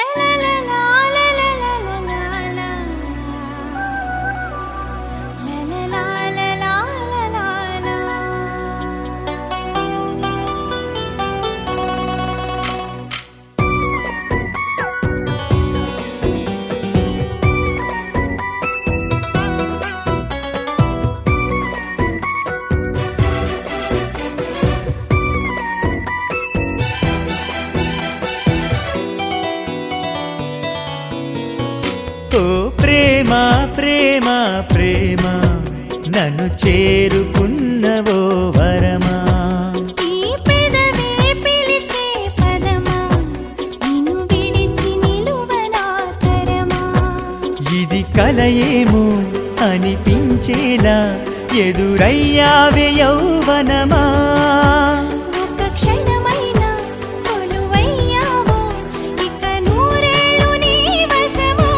ఓ ప్రేమ ప్రేమ ప్రేమ నన్ను చేరుకున్నవో వరమా ఈ పెదవే పిలిచే పదమా నిన్ను విడిచి నిలువనా తరమా ఇది కలయేమో అనిపించేలా ఎదురయ్యావే యౌవనమా ఒక క్షణమైనా కొలువయ్యావో ఇక నూరేళ్ళు నీ వశమా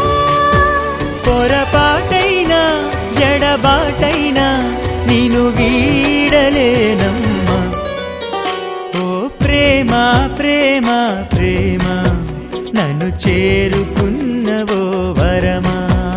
పొరపాటైనా ఎడబాటైనా నేను వీడలేనమ్మా ఓ ప్రేమ ప్రేమ ప్రేమ నన్ను చేరుకున్నవో వరమా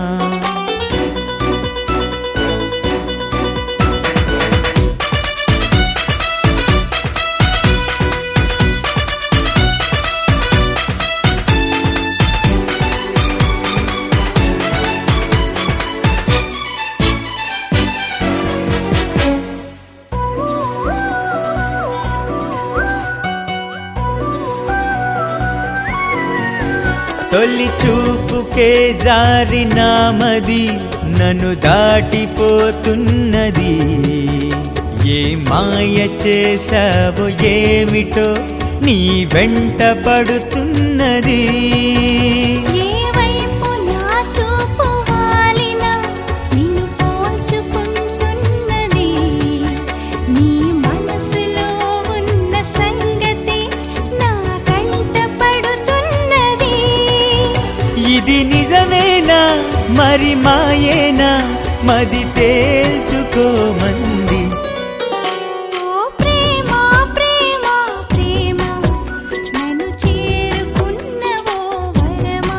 తొలి చూపుకే జారినామది నన్ను దాటిపోతున్నది ఏ మాయ చేసావో ఏమిటో నీ వెంట పడుతున్నది ఏ వైపు నా చూపు వాలినా నిన్ను పోల్చుకుంటున్నది నీ మనసులో ఉన్న సంగతి నా కంట పడుతున్నది ఇది నిజమేనా మరి మాయేనా మది తేల్చుకోమంది ఓ ప్రేమ ప్రేమ ప్రేమ నన్ను చేరుకున్నవో వరమా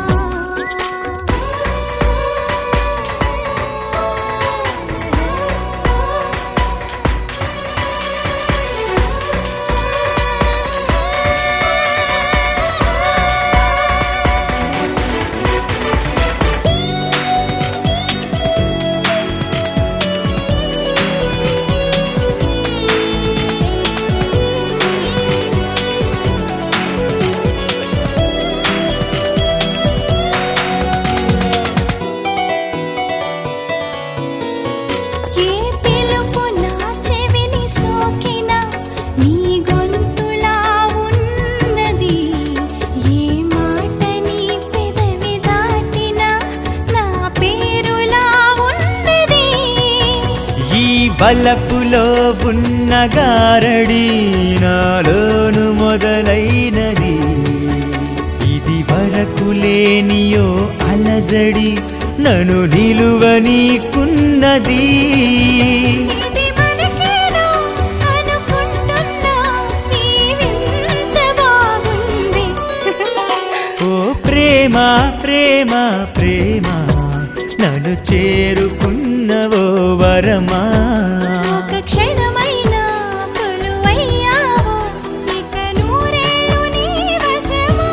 ఏ పిలుపు నా చెవిని సోకినా నీ గొంతులా ఉన్నది ఏ మాట నీ పెదవి దాటినా నా పేరులా ఉన్నది ఈ బలపులో ఉన్న గారడి నాలోను మొదలైనది ఇది వరకు లేనియో అలజడి నన్ను నిలువనీకున్నది ఇది మనకేనా అనుకుంటున్నా ఈ వింత బాగుంది ఓ ప్రేమ ప్రేమ ప్రేమ నన్ను చేరుకున్నవో వరమా ఒక క్షణమైనా కొలువయ్యావో ఇక నూరేళ్ళు నీ వశమా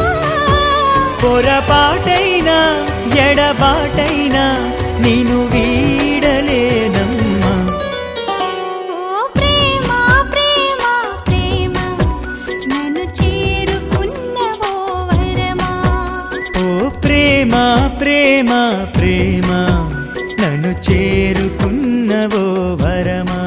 పొరపాటైనా ఎడబాటైనా నేను వీడలేనమ్మా ఓ ప్రేమ ప్రేమ ప్రేమ నన్ను చేరుకున్నవో వరమా ఓ ప్రేమ ప్రేమ ప్రేమ నన్ను చేరుకున్నవో వరమా